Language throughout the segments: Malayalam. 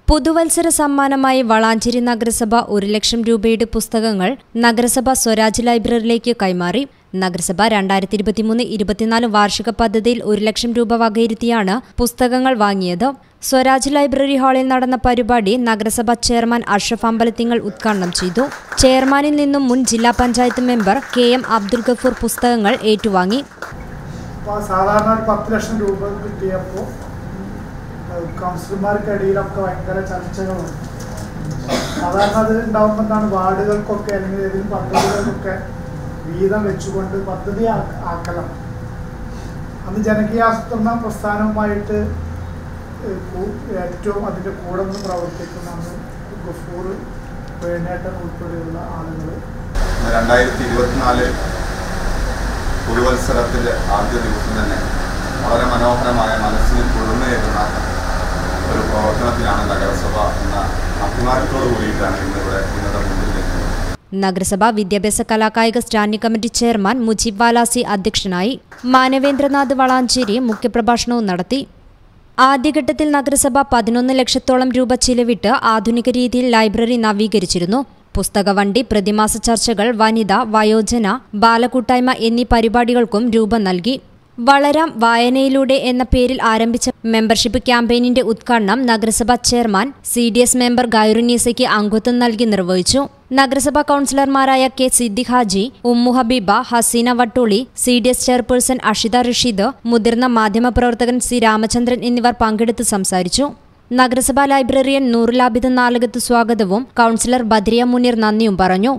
പുതുവത്സര സമ്മാനമായി വളാഞ്ചേരി നഗരസഭ ഒരു ലക്ഷം രൂപയുടെ പുസ്തകങ്ങൾ നഗരസഭ സ്വരാജ് ലൈബ്രറിയിലേക്ക് കൈമാറി നഗരസഭ രണ്ടായിരത്തി ഇരുപത്തിമൂന്ന് ഇരുപത്തിനാല് വാർഷിക പദ്ധതിയിൽ ഒരു ലക്ഷം രൂപ വകയിരുത്തിയാണ് പുസ്തകങ്ങൾ വാങ്ങിയത് സ്വരാജ് ലൈബ്രറി ഹാളിൽ നടന്ന പരിപാടി നഗരസഭ ചെയർമാൻ അഷ്റഫ് അമ്പലത്തിങ്ങൾ ഉദ്ഘാടനം ചെയ്തു ചെയർമാനിൽ നിന്നും മുൻ ജില്ലാ panchayat member K M Abdul Gafoor പുസ്തകങ്ങൾ ഏറ്റുവാങ്ങി അപ്പോൾ സാധാരണ ഒരു പത്ത് ലക്ഷം രൂപ കിട്ടിയപ്പോൾ കൗൺസിലർമാർക്കിടയിലൊക്കെ ഭയങ്കര ചർച്ചകളുണ്ട് സാധാരണ അത് ഉണ്ടാകുമ്പോൾ എന്താണ് വാർഡുകൾക്കൊക്കെ അല്ലെങ്കിൽ ഏതെങ്കിലും പദ്ധതികൾക്കൊക്കെ വീതം വെച്ചുകൊണ്ട് പദ്ധതി ആ- ആക്കലാണ് അന്ന് ജനകീയാസൂത്രണ പ്രസ്ഥാനവുമായിട്ട് ഏഹ് കൂ- ഏറ്റവും അതിൻ്റെ കൂടെ നിന്ന് പ്രവർത്തിക്കുന്ന അന്ന് ഗഫൂർ വേണേട്ടൻ ഉൾപ്പെടെയുള്ള ആളുകൾ രണ്ടായിരത്തി ഇരുപത്തിനാല് പുതുവത്സരത്തിൻ്റെ ആദ്യ ദിവസം തന്നെ വളരെ മനോഹരമായ മനസ്സിന് കുളിർമയേകുന്ന ഒരു പ്രവർത്തനത്തിലാണ് നഗരസഭ എന്ന അഭിമാനത്തോടു കൂടിയിട്ടാണ് ഇന്നിവിടെ ഇന്നത്തെ മുന്നിൽ നിൽക്കുന്നത് നഗരസഭ വിദ്യാഭ്യാസ കലാകായിക standing committee chairman Mujeeb Valasi അധ്യക്ഷനായി മാനവേന്ദ്രനാഥ് വളാഞ്ചേരി മുഖ്യപ്രഭാഷണവും നടത്തി ആദ്യഘട്ടത്തിൽ നഗരസഭ പതിനൊന്ന് ലക്ഷത്തോളം രൂപ ചിലവിട്ട് ആധുനിക രീതിയിൽ ലൈബ്രറി നവീകരിച്ചിരുന്നു പുസ്തകവണ്ടി പ്രതിമാസ ചർച്ചകൾ വനിത വയോജന ബാലകൂട്ടായ്മ എന്നീ പരിപാടികൾക്കും രൂപം നൽകി വളരാം വായനയിലൂടെ എന്ന പേരിൽ ആരംഭിച്ച മെമ്പർഷിപ്പ് ക്യാമ്പയിനിന്റെ ഉദ്ഘാടനം നഗരസഭാ chairman C D S member ഗൈറുനീസയ്ക്ക് അംഗത്വം നൽകി നിർവഹിച്ചു നഗരസഭാ കൗൺസിലർമാരായ K Siddique Haji Ummu Habeeba Haseena Vattooli C D S chairperson Ashitha Rasheed മുതിർന്ന മാധ്യമപ്രവർത്തകൻ സി രാമചന്ദ്രൻ എന്നിവർ പങ്കെടുത്ത് സംസാരിച്ചു നഗരസഭാ ലൈബ്രറിയൻ നൂറുലാബിദ് നാലകത്ത് സ്വാഗതവും കൗൺസിലർ ബദ്രിയ മുനീർ നന്ദിയും പറഞ്ഞു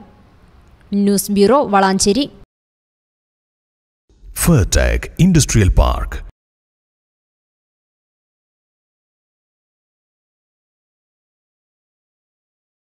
news bureau Valanchery Fertech Industrial Park